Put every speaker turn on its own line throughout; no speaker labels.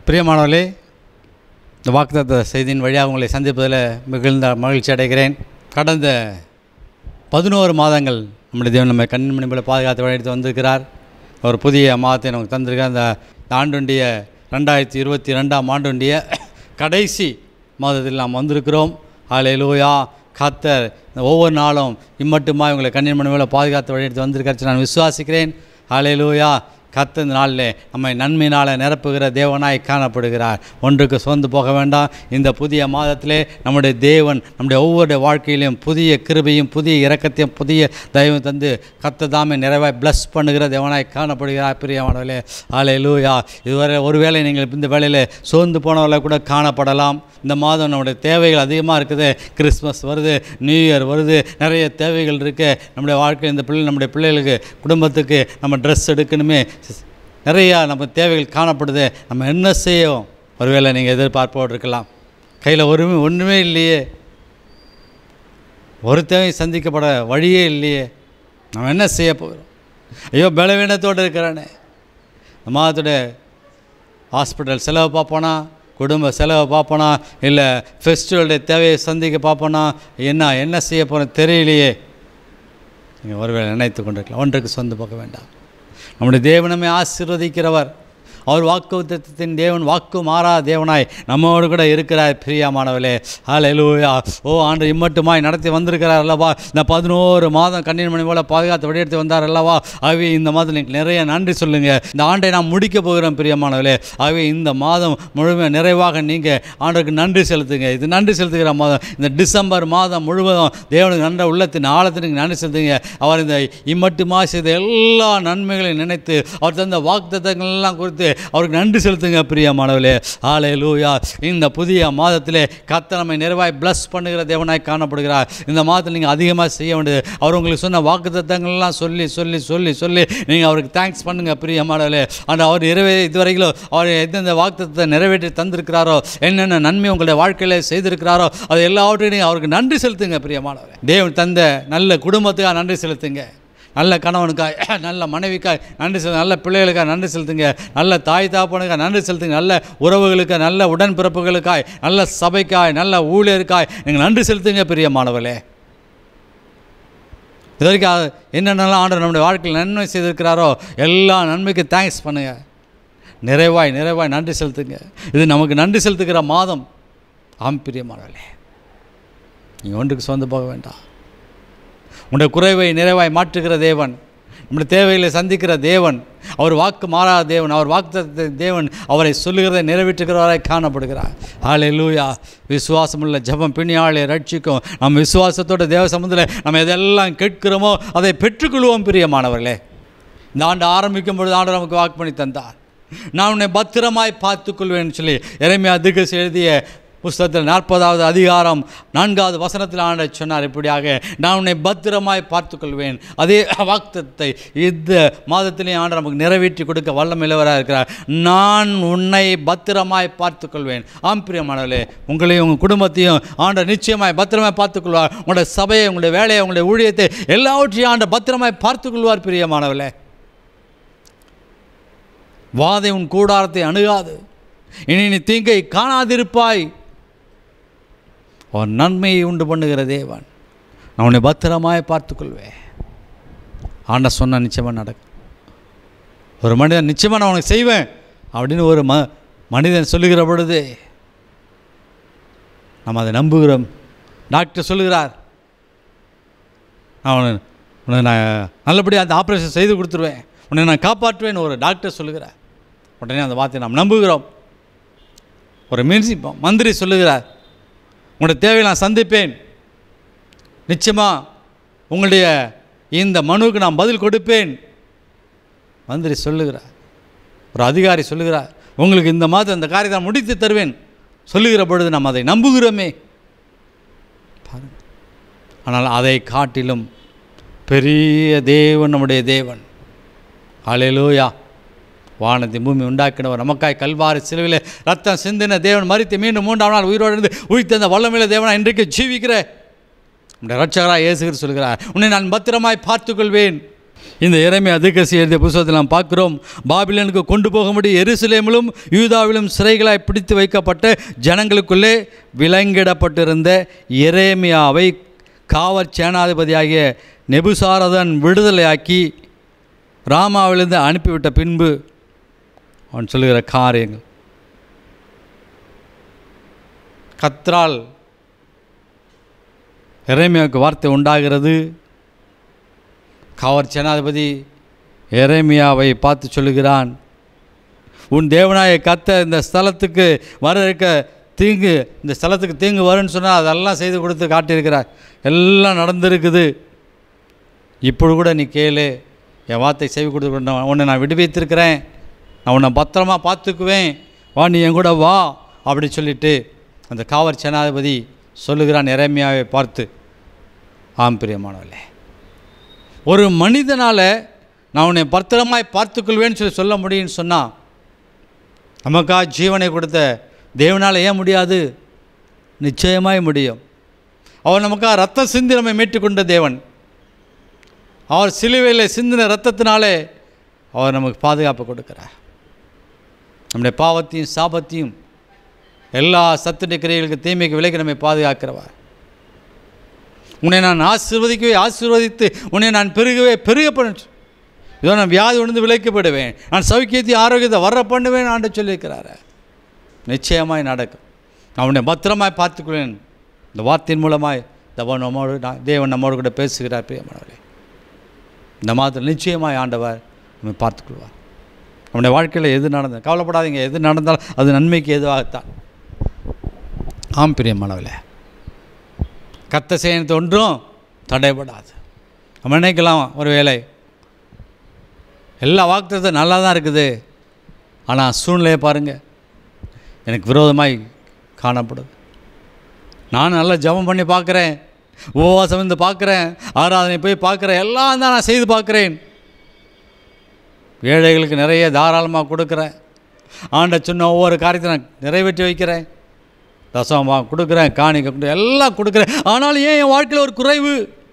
பிரியமானவர்களே இந்த வாக்குத்தத்த செய்தியின் வழியாக உங்களை சந்திப்பதில் மிகுந்த மகிழ்ச்சி அடைகிறேன் கடந்த பதினோரு மாதங்கள் நம்முடைய தேவன் நம்மை கண்மணி போல பாதுகாத்து வழிநடத்தி வந்திருக்கிறார் ஒரு புதிய மாதத்தை நமக்கு தந்திருக்கார் அந்த இந்த ஆண்டுண்டிய ரெண்டாயிரத்தி இருபத்தி ரெண்டாம் ஆண்டுண்டிய கடைசி மாதத்தில் நாம் வந்திருக்கிறோம் ஆலையிலூயா கத்தர் இந்த ஒவ்வொரு நாளும் இம்மட்டுமா உங்களை கண்ணின் மணி மேலே பாதுகாத்து வழிநடத்தி வந்திருக்காச்சு நான் விசுவாசிக்கிறேன் ஆலையிலூயா கத்த இந்த நாளில் நம்மை நன்மையினால் நிரப்புகிற தேவனாய் காணப்படுகிறார் ஒன்றுக்கு சோர்ந்து போக வேண்டாம் இந்த புதிய மாதத்திலே நம்முடைய தேவன் நம்முடைய ஒவ்வொரு வாழ்க்கையிலும் புதிய கிருபையும் புதிய இரக்கத்தையும் புதிய தயவும் தந்து கத்த தாமே நிறைவாய் ப்ளஸ் பண்ணுகிற தேவனாய் காணப்படுகிறார் பிரியமானவர்களே ஆலை லூயா இதுவரை ஒருவேளை நீங்கள் இந்த வேளையில் சோர்ந்து போனவர்களை கூட காணப்படலாம் இந்த மாதம் நம்முடைய தேவைகள் அதிகமாக இருக்குது கிறிஸ்மஸ் வருது நியூ இயர் வருது நிறைய தேவைகள் இருக்குது நம்முடைய வாழ்க்கை இந்த பிள்ளை நம்முடைய பிள்ளைகளுக்கு குடும்பத்துக்கு நம்ம ட்ரெஸ் எடுக்கணுமே நிறையா நம்ம தேவைகள் காணப்படுது நம்ம என்ன செய்யும் ஒருவேளை நீங்கள் எதிர்பார்ப்போடு இருக்கலாம் கையில் ஒருமே ஒன்றுமே இல்லையே ஒரு தேவை சந்திக்கப்பட வழியே இல்லையே நம்ம என்ன செய்ய போகிறோம் ஐயோ பலவீனத்தோடு இருக்கிறானே இந்த மாதத்துடைய ஹாஸ்பிட்டல் செலவு பார்ப்போனா குடும்ப செலவை பார்ப்போனா இல்லை ஃபெஸ்டிவலுடைய தேவையை சந்திக்க பார்ப்போனா என்ன என்ன செய்ய போகிறோம் தெரியலையே நீங்கள் ஒருவேளை நினைத்து கொண்டிருக்கலாம் ஒன்றுக்கு சொந்த பார்க்க வேண்டாம் நம்முடைய தேவனமே ஆசீர்வதிக்கிறவர் அவர் வாக்குத்தத்தின் தேவன் வாக்கு மாறா தேவனாய் நம்மோடு கூட இருக்கிறார் பிரியமானவளே ஹalleluya ஓ ஆண்டு இம்மட்டுமாய் நடத்தி வந்திருக்கிறார் அல்லவா இந்த பதினோரு மாதம் கண்ணீர் மணி போல பாதுகாத்து வழியெடுத்து வந்தார் அல்லவா ஆகவே இந்த மாதம் நீங்கள் நிறைய நன்றி சொல்லுங்கள் இந்த ஆண்டை நாம் முடிக்க போகிறோம் பிரியமானவளே ஆகவே இந்த மாதம் முழுமையாக நிறைவாக நீங்கள் ஆண்டுக்கு நன்றி செலுத்துங்க இது நன்றி செலுத்துகிற மாதம் இந்த டிசம்பர் மாதம் முழுவதும் தேவனுக்கு நன்ற உள்ளத்தின் ஆழத்திற்கு நன்றி செலுத்துங்க அவர் இந்த இம்மட்டுமா செய்த எல்லா நன்மைகளையும் நினைத்து அவர் தந்த வாக்குத்தத்தங்கள் எல்லாம் குறித்து அவருக்கு நன்றி செலுத்துங்க பிரியமானவர்களே ஆலே லூயா இந்த புதிய மாதத்திலே கத்த நம்மை நிறைவாய் ப்ளஸ் பண்ணுகிற தேவனாய் காணப்படுகிறார் இந்த மாதத்தில் நீங்கள் அதிகமாக செய்ய வேண்டியது அவர் உங்களுக்கு சொன்ன வாக்குத்தத்தங்கள்லாம் சொல்லி சொல்லி சொல்லி சொல்லி நீங்கள் அவருக்கு தேங்க்ஸ் பண்ணுங்கள் பிரியமானவர்களே அந்த அவர் நிறைவே இதுவரையிலும் அவர் எந்தெந்த வாக்குத்தத்தை நிறைவேற்றி தந்திருக்கிறாரோ என்னென்ன நன்மை உங்களுடைய வாழ்க்கையில் செய்திருக்கிறாரோ அது எல்லாவற்றையும் நீங்கள் அவருக்கு நன்றி செலுத்துங்க பிரியமானவரே தேவன் தந்த நல்ல குடும்பத்துக்காக நன்றி செலுத்துங்க நல்ல கணவனுக்காய் நல்ல மனைவிக்காய் நன்றி செலுத்து நல்ல பிள்ளைகளுக்காக நன்றி செலுத்துங்க நல்ல தாய் தாப்பனுக்காக நன்றி செலுத்துங்க நல்ல உறவுகளுக்கு நல்ல உடன்பிறப்புகளுக்காய் நல்ல சபைக்காய் நல்ல ஊழியருக்காய் நீங்கள் நன்றி செலுத்துங்க பிரியமானவர்களே இது வரைக்கும் அது என்னென்னலாம் ஆண்டு நம்முடைய வாழ்க்கையில் நன்மை செய்திருக்கிறாரோ எல்லா நன்மைக்கு தேங்க்ஸ் பண்ணுங்க நிறைவாய் நிறைவாய் நன்றி செலுத்துங்க இது நமக்கு நன்றி செலுத்துகிற மாதம் ஆம் பிரியமானவர்களே நீங்கள் ஒன்றுக்கு சொந்த போக வேண்டாம் உங்களுடைய குறைவை நிறைவாய் மாற்றுகிற தேவன் நம்முடைய தேவைகளை சந்திக்கிற தேவன் அவர் வாக்கு மாறாத தேவன் அவர் வாக்கு தேவன் அவரை சொல்லுகிறதை நிறைவேற்றுகிறவராய் காணப்படுகிறார் ஆலே லூயா விசுவாசமுள்ள ஜபம் பிணியாளை ரட்சிக்கும் நம்ம விசுவாசத்தோட தேவ சம்பந்தத்தில் நம்ம எதெல்லாம் கேட்கிறோமோ அதை பெற்றுக்கொள்வோம் பிரியமானவர்களே இந்த ஆண்டு ஆரம்பிக்கும் பொழுது ஆண்டு நமக்கு வாக்கு பண்ணி தந்தார் நான் உன்னை பத்திரமாய் பார்த்துக்கொள்வேன் சொல்லி இறைமையா திகஸ் எழுதிய புஸ்தகத்தில் நாற்பதாவது அதிகாரம் நான்காவது வசனத்தில் ஆண்ட சொன்னார் இப்படியாக நான் உன்னை பத்திரமாய் பார்த்துக்கொள்வேன் அதே வாக்தத்தை இந்த மாதத்திலே ஆண்டு நமக்கு நிறைவேற்றி கொடுக்க வல்லமில்லவராக இருக்கிறார் நான் உன்னை பத்திரமாய் பார்த்துக்கொள்வேன் ஆம் பிரியமானவர்களே உங்களையும் உங்கள் குடும்பத்தையும் ஆண்ட நிச்சயமாய் பத்திரமாய் பார்த்துக்கொள்வார் உங்களுடைய சபையை உங்களுடைய வேலையை உங்களுடைய ஊழியத்தை எல்லாவற்றையும் ஆண்ட பத்திரமாய் பார்த்துக்கொள்வார் பிரியமானவர்களே வாதை உன் கூடாரத்தை அணுகாது இனி நீ தீங்கை காணாதிருப்பாய் அவன் நன்மையை உண்டு பண்ணுகிற தேவன் நான் உன்னை பத்திரமாய் பார்த்துக்கொள்வேன் ஆண்ட சொன்ன நிச்சயமாக நடக்கும் ஒரு மனிதன் நிச்சயமாக நான் உனக்கு செய்வேன் அப்படின்னு ஒரு ம மனிதன் சொல்லுகிற பொழுது நம்ம அதை நம்புகிறோம் டாக்டர் சொல்லுகிறார் நான் உன்னை உன்னை நான் நல்லபடியாக அந்த ஆப்ரேஷன் செய்து கொடுத்துருவேன் உன்னை நான் காப்பாற்றுவேன்னு ஒரு டாக்டர் சொல்லுகிறார் உடனே அந்த வார்த்தையை நாம் நம்புகிறோம் ஒரு மின்சி மந்திரி சொல்லுகிறார் உங்களுடைய தேவையை நான் சந்திப்பேன் நிச்சயமாக உங்களுடைய இந்த மனுவுக்கு நான் பதில் கொடுப்பேன் மந்திரி சொல்லுகிறார் ஒரு அதிகாரி சொல்லுகிறார் உங்களுக்கு இந்த மாதம் இந்த காரியத்தை நான் முடித்து தருவேன் சொல்லுகிற பொழுது நாம் அதை நம்புகிறோமே பாருங்கள் ஆனால் அதை காட்டிலும் பெரிய தேவன் நம்முடைய தேவன் அலையலூயா வானத்தை பூமி உண்டாக்கினவர் நமக்காய் கல்வாரி சிலுவையில் ரத்தம் சிந்தின தேவன் மறித்து மீண்டும் மூன்றாம் நாள் உயிரோடு இருந்து உயிர்த்தெந்த வல்லமையில தேவனா இன்றைக்கு ஜீவிக்கிற நம்முடைய ரட்சகராக இயேசுகிற சொல்கிறார் உன்னை நான் பத்திரமாய் பார்த்துக்கொள்வேன் இந்த இறைமை அதிகசி எழுதிய புத்தகத்தில் நாம் பார்க்கிறோம் பாபிலனுக்கு கொண்டு போகும்படி எருசலேமிலும் யூதாவிலும் சிறைகளாய் பிடித்து வைக்கப்பட்ட ஜனங்களுக்குள்ளே விலங்கிடப்பட்டிருந்த எரேமியாவை காவற் சேனாதிபதியாகிய நெபுசாரதன் விடுதலையாக்கி ராமாவிலிருந்து அனுப்பிவிட்ட பின்பு அவன் சொல்லுகிற காரியங்கள் கத்ரால் எரேமியாவுக்கு வார்த்தை உண்டாகிறது காவற் சேனாதிபதி எரேமியாவை பார்த்து சொல்லுகிறான் உன் தேவனாய கத்த இந்த ஸ்தலத்துக்கு வர இருக்க தீங்கு இந்த ஸ்தலத்துக்கு தீங்கு வரும்னு சொன்னால் அதெல்லாம் செய்து கொடுத்து காட்டியிருக்கிறார் எல்லாம் நடந்திருக்குது இப்பொழுது கூட நீ கேளு என் வார்த்தை செவி கொடுத்து உன்னை நான் விடுவித்திருக்கிறேன் நான் உன்னை பத்திரமா பார்த்துக்குவேன் வா நீ என் கூட வா அப்படி சொல்லிட்டு அந்த காவற் சேனாதிபதி சொல்லுகிறான் எரேமியாவை பார்த்து ஆம் பிரியமானவர்களே ஒரு மனிதனால் நான் உன்னை பத்திரமாய் பார்த்துக்கொள்வேன்னு சொல்லி சொல்ல முடியும்னு சொன்னால் நமக்காக ஜீவனை கொடுத்த தேவனால் ஏன் முடியாது நிச்சயமாய் முடியும் அவர் நமக்காக ரத்தம் சிந்தி நம்மை மீட்டுக்கொண்ட தேவன் அவர் சிலுவையில் சிந்தின ரத்தத்தினாலே அவர் நமக்கு பாதுகாப்பு கொடுக்கிறார் நம்முடைய பாவத்தையும் சாபத்தையும் எல்லா சத்துடைய கிரைகளுக்கு தீமைக்கு விலைக்கு நம்மை பாதுகாக்கிறவர் உன்னை நான் ஆசீர்வதிக்கவே ஆசீர்வதித்து உன்னை நான் பெருகவே பெருக பண்ண இதோ நான் வியாதி உணர்ந்து விலைக்கப்படுவேன் நான் சௌக்கியத்தை ஆரோக்கியத்தை வர பண்ணுவேன் ஆண்டு சொல்லியிருக்கிறாரு நிச்சயமாய் நடக்கும் நான் உன்னை பத்திரமாய் பார்த்துக்குவேன் இந்த வார்த்தையின் மூலமாய் தவன் நம்மோடு நான் தேவன் நம்மோடு கூட பேசுகிறார் பிரியமானவர்களே இந்த மாதத்தில் நிச்சயமாய் ஆண்டவர் நம்மை பார்த்துக்கொள்வார் நம்முடைய வாழ்க்கையில் எது நடந்தது கவலைப்படாதீங்க எது நடந்தாலும் அது நன்மைக்கு எதுவாகத்தான் ஆம் பிரியமானவர்களே கத்த செய்யறது ஒன்றும் தடைபடாது நம்ம நினைக்கலாம் ஒரு வேலை எல்லா வாக்குத்தத்தும் நல்லா தான் இருக்குது ஆனால் சூழ்நிலையை பாருங்கள் எனக்கு விரோதமாய் காணப்படுது நான் நல்லா ஜெபம் பண்ணி பார்க்குறேன் உபவாசம் இருந்து பார்க்குறேன் ஆராதனை போய் பார்க்குறேன் எல்லாம் தான் நான் செய்து பார்க்குறேன் ஏழைகளுக்கு நிறைய தாராளமாக கொடுக்குறேன் ஆண்ட சொன்ன ஒவ்வொரு காரியத்தை நான் நிறைவேற்றி வைக்கிறேன் தசமாக கொடுக்குறேன் காணிக்க கொடு எல்லாம் கொடுக்குறேன் ஆனாலும் ஏன் என் வாழ்க்கையில் ஒரு குறைவு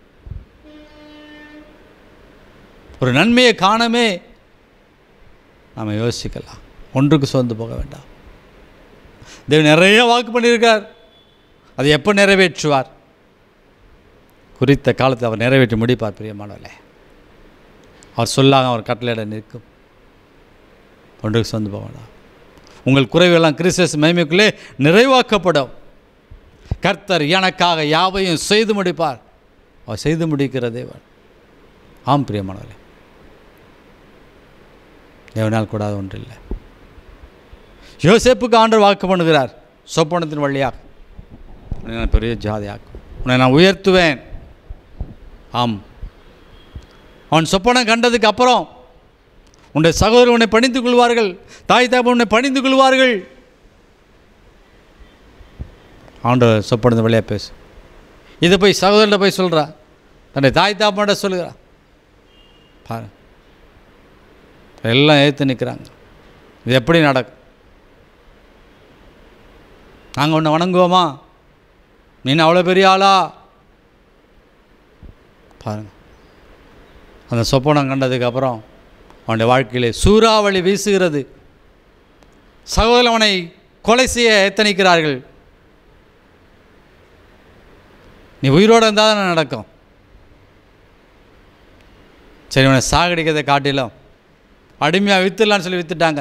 ஒரு நன்மையை காணமே நாம் யோசிக்கலாம் ஒன்றுக்கு சொந்து போக வேண்டாம் தேவன் நிறைய வாக்கு பண்ணியிருக்கார் அதை எப்போ நிறைவேற்றுவார் குறித்த காலத்தை அவர் நிறைவேற்றி முடிப்பார் பிரியமானவர்களே அவர் சொல்லாக அவர் கட்டளையிட நிற்கும் ஒன்றுக்கு சொந்து போக வேண்டாம் உங்கள் குறைவெல்லாம் கிறிஸ்தஸ் மகிமைக்குள்ளே நிறைவாக்கப்படும் கர்த்தர் எனக்காக யாவையும் செய்து முடிப்பார் அவர் செய்து முடிக்கிற தேவன் ஆம் பிரியமானவர்களே தேவனால் கூடாத ஒன்றில்லை யோசேப்புக்கு ஆண்டவர் வாக்கு பண்ணுகிறார் சொப்பனத்தின் வழியாக உன்னை நான் பெரிய ஜாதியாக்கும் உன்னை நான் உயர்த்துவேன் ஆம் அவன் சொப்பனம் கண்டதுக்கு அப்புறம் உன்னுடைய சகோதரர் உன்னை பணிந்து கொள்வார்கள் தாய் தாப்பன் உன்னை பணிந்து கொள்வார்கள் ஆண்டவர் சொப்பனத்தின் வழியாக பேசு இதை போய் சகோதரில் போய் சொல்கிறா தன்னுடைய தாய் தாப்பன்ட சொல்லுகிறா பாரு எல்லாம் ஏற்று நிற்கிறாங்க இது எப்படி நடக்கும் நாங்கள் உன்னை வணங்குவோமா நீ அவ்வளோ பெரிய ஆளா பாருங்க அந்த சொப்பனம் கண்டதுக்கப்புறம் அவனுடைய வாழ்க்கையிலே சூறாவளி வீசுகிறது சகோதரன் அவனை கொலை செய்ய எத்தனிக்கிறார்கள் நீ உயிரோடு இருந்தால் தானே நடக்கும் சரி அவனை சாகடிக்கிறதை காட்டிலும் அடிமையாக வித்துடலான்னு சொல்லி வித்துட்டாங்க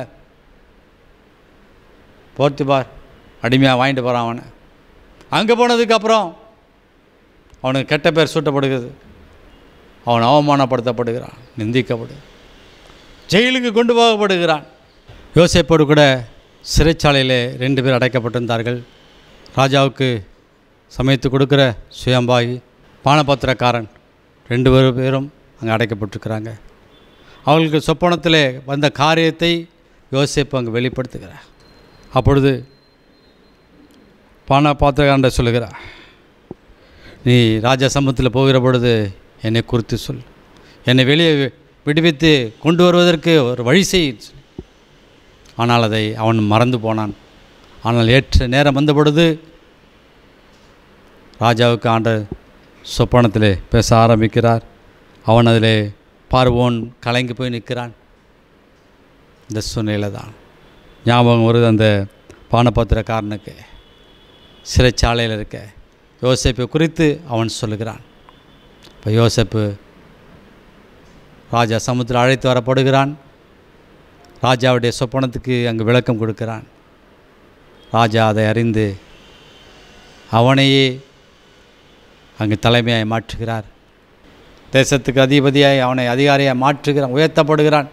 போர்த்தி பார் அடிமையாக வாங்கிட்டு போகிறான் அவனை அங்கே போனதுக்கப்புறம் அவனுக்கு கெட்ட பேர் சூட்டப்படுகிறது அவன் அவமானப்படுத்தப்படுகிறான் நிந்திக்கப்படு ஜெயிலுக்கு கொண்டு போகப்படுகிறான் யோசேப்போடு கூட சிறைச்சாலையில் ரெண்டு பேர் அடைக்கப்பட்டிருந்தார்கள் ராஜாவுக்கு சமைத்து கொடுக்குற சுயம்பாகி பானபத்திரக்காரன் ரெண்டு பேரு பேரும் அங்கே அடைக்கப்பட்டிருக்கிறாங்க அவர்களுக்கு சொப்பனத்திலே வந்த காரியத்தை யோசேப்பு அங்கே வெளிப்படுத்துகிறார் அப்பொழுது பான பாத்திரக்காரன் சொல்லுகிறார் நீ ராஜா சமூகத்தில் போகிற பொழுது என்னை குறித்து சொல் என்னை வெளியே வி- விடுவித்து கொண்டு வருவதற்கு ஒரு வழி செய் சொல்லி. ஆனால் அதை அவன் மறந்து போனான் ஆனால் ஏற்ற நேரம் வந்த பொழுது ராஜாவுக்கு ஆண்ட சொப்பனத்திலே பேச ஆரம்பிக்கிறார் அவன் அதிலே பார்வோன் கலங்கி போய் நிற்கிறான் இந்த சூழ்நிலை தான் ஞாபகம் வருது அந்த பானபத்திரக்காரனுக்கு சிறைச்சாலையில் இருக்க யோசேப்பை குறித்து அவன் சொல்லுகிறான் இப்போ யோசேப்பு ராஜா சமுத்திரம் அழைத்து வரப்படுகிறான் ராஜாவுடைய சொப்பனத்துக்கு அங்கு விளக்கம் கொடுக்கிறான் ராஜா அதை அறிந்து அவனையே அங்கு தலைமையாய் மாற்றுகிறார் தேசத்துக்கு அதிபதியாய் அவனை அதிகாரியாய் மாற்றுகிறான் உயர்த்தப்படுகிறான்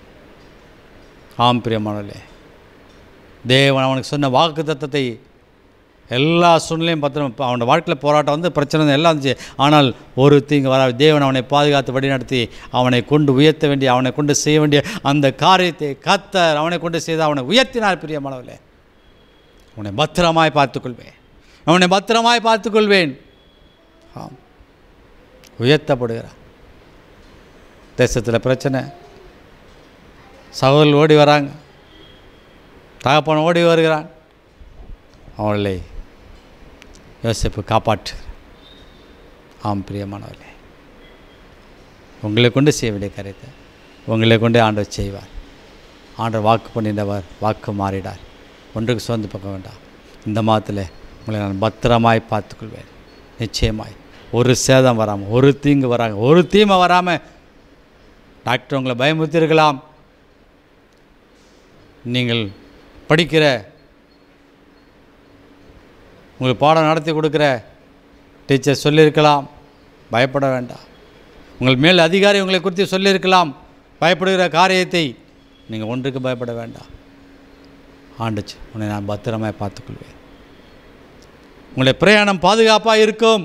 ஆம் பிரியமானவர்களே தேவன் அவனுக்கு சொன்ன வாக்கு தத்தத்தை எல்லா சூழ்நிலையும் பத்திரம் அவனோட வாழ்க்கையில் போராட்டம் வந்து பிரச்சனை வந்து எல்லாம் இருந்துச்சு ஆனால் ஒரு தீங்கு வர தேவன் அவனை பாதுகாத்து வழிநடத்தி அவனை கொண்டு உயர்த்த வேண்டிய அவனை கொண்டு செய்ய வேண்டிய அந்த காரியத்தை கத்தர் அவனை கொண்டு செய்து அவனை உயர்த்தினார் பிரியமானவர்களே அவனை பத்திரமாய் பார்த்துக்கொள்வேன் அவனை பத்திரமாய் பார்த்துக்கொள்வேன் ஆம் உயர்த்தப்படுகிறான் தேசத்தில் பிரச்சனை சகோதரர்கள் ஓடி வராங்க தகப்பன் ஓடி வருகிறான் அவளை யோசிப்பு காப்பாற்று ஆம் பிரியமானவர்களே உங்களை கொண்டு செய்ய வேண்டிய காரியத்தை உங்களை கொண்டு ஆண்டவர் செய்வார் ஆண்டவர் வாக்கு பண்ணின்றவர் வாக்கு மாறிடார் ஒன்றுக்கு சோர்ந்து பார்க்க வேண்டாம் இந்த மாதத்தில் உங்களை நான் பத்திரமாய் பார்த்துக்கொள்வேன் நிச்சயமாய் ஒரு சேதம் வராமல் ஒரு தீங்கு வராமல் ஒரு தீமை வராமல் டாக்டர் உங்களை பயமுறுத்தியிருக்கலாம் நீங்கள் படிக்கிற உங்களுக்கு பாடம் நடத்தி கொடுக்குற டீச்சர் சொல்லியிருக்கலாம் பயப்பட வேண்டாம் உங்கள் மேல் அதிகாரி உங்களை குறித்து சொல்லியிருக்கலாம் பயப்படுகிற காரியத்தை நீங்கள் ஒன்றுக்கு பயப்பட வேண்டாம் ஆண்டுச்சு உன்னை நான் பத்திரமாய் பார்த்துக்கொள்வேன் உங்களுடைய பிரயாணம் பாதுகாப்பாக இருக்கும்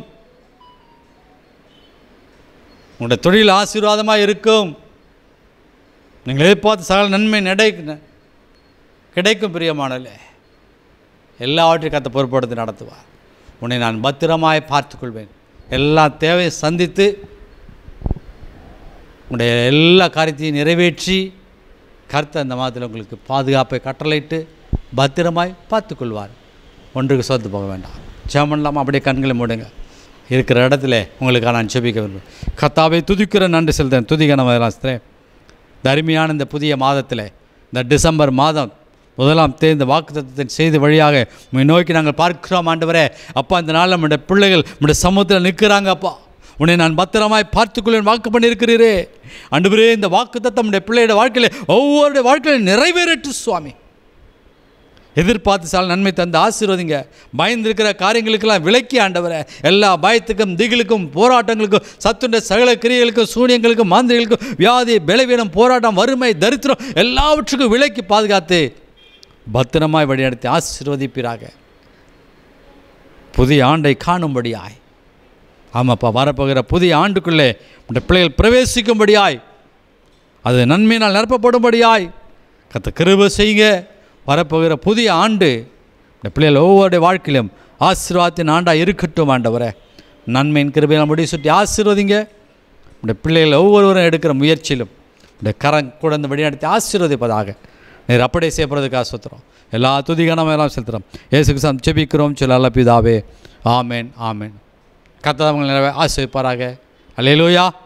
உங்களுடைய தொழில் ஆசீர்வாதமாக இருக்கும் நீங்கள் எதிர்பார்த்த சகல நன்மை நடை கிடைக்கும் பிரியமானலே எல்லாவற்றையும் கத்த பொறுப்படுத்தி நடத்துவார் உன்னை நான் பத்திரமாய் பார்த்துக்கொள்வேன் எல்லா தேவையை சந்தித்து உன்னுடைய எல்லா காரியத்தையும் நிறைவேற்றி கர்த்தர் அந்த மாதத்தில் உங்களுக்கு பாதுகாப்பை கட்டளையிட்டு பத்திரமாய் பார்த்துக்கொள்வார் ஒன்றுக்கு சொத்து போக வேண்டாம் ஜெபம் இல்லாமல் அப்படியே கண்களை மூடுங்க இருக்கிற இடத்துல உங்களுக்காக நான் செபிக்க விரும்புகிறேன் கத்தாவை துதிக்கிற நன்றி செலுத்தேன் துதிக்க நம்ம இந்த அருமையான இந்த புதிய மாதத்தில் இந்த டிசம்பர் மாதம் முதலாம் தேதி இந்த வாக்குத்தத்தத்தின் செய்தி வழியாக உம்மை நோக்கி நாங்கள் பார்க்கிறோம் ஆண்டவரே அப்பா இந்த நாளில் நம்முடைய பிள்ளைகள் நம்முடைய சமூகத்தில் நிற்கிறாங்க அப்பா உன்னை நான் பத்திரமாய் பார்த்துக்கொள்ளேன் வாக்கு பண்ணியிருக்கிறீரே ஆண்டவரே இந்த வாக்குத்தத்தம் நம்முடைய பிள்ளையோட வாழ்க்கையில் ஒவ்வொருடைய வாழ்க்கையில் நிறைவேறட்டு சுவாமி எதிர்பார்த்து சால் நன்மை தந்து ஆசீர்வதிங்க பயந்திருக்கிற காரியங்களுக்கெல்லாம் விலக்கி ஆண்டவரை எல்லா பயத்துக்கும் திகிலுக்கும் போராட்டங்களுக்கும் சத்துண்ட சகல கிரியைகளுக்கும் சூனியங்களுக்கும் மாந்திரிகளுக்கும் வியாதி பலவீனம் போராட்டம் வறுமை தரித்திரம் எல்லாவற்றுக்கும் விலக்கி பாதுகாத்து பத்திரமாய் வழிநடத்தி ஆசீர்வதிப்பீராக புதிய ஆண்டை காணும்படியாய் ஆமாப்பா வரப்போகிற புதிய ஆண்டுக்குள்ளே இந்த பிள்ளைகள் பிரவேசிக்கும்படியாய் அது நன்மையினால் நிரப்பப்படும்படியாய் கத்த கிருப செய்யுங்க வரப்போகிற புதிய ஆண்டு இந்த பிள்ளைகள் ஒவ்வொரு வாழ்க்கையிலும் ஆசீர்வாதத்தின் ஆண்டாக இருக்கட்டும் ஆண்டவரே நன்மையின் கிருபையில் முடி சுற்றி ஆசீர்வதிங்க இந்த பிள்ளைகள் ஒவ்வொருவரும் எடுக்கிற முயற்சியிலும் இந்த கரம் கூட இந்த வழிநடத்தி ஆசீர்வதிப்பதாக நீர் அப்படியே செய்யப்படுறதுக்காக சுத்துறோம் எல்லா துதிகனமும் எல்லாம் செலுத்துகிறோம் ஏசுக்கு சாம் செபிக்கிறோம் சொல்ல அல்ல பிதாவே ஆமேன் ஆமேன் கத்தவங்களை ஆசிரிப்பாராக அல்லேலூயா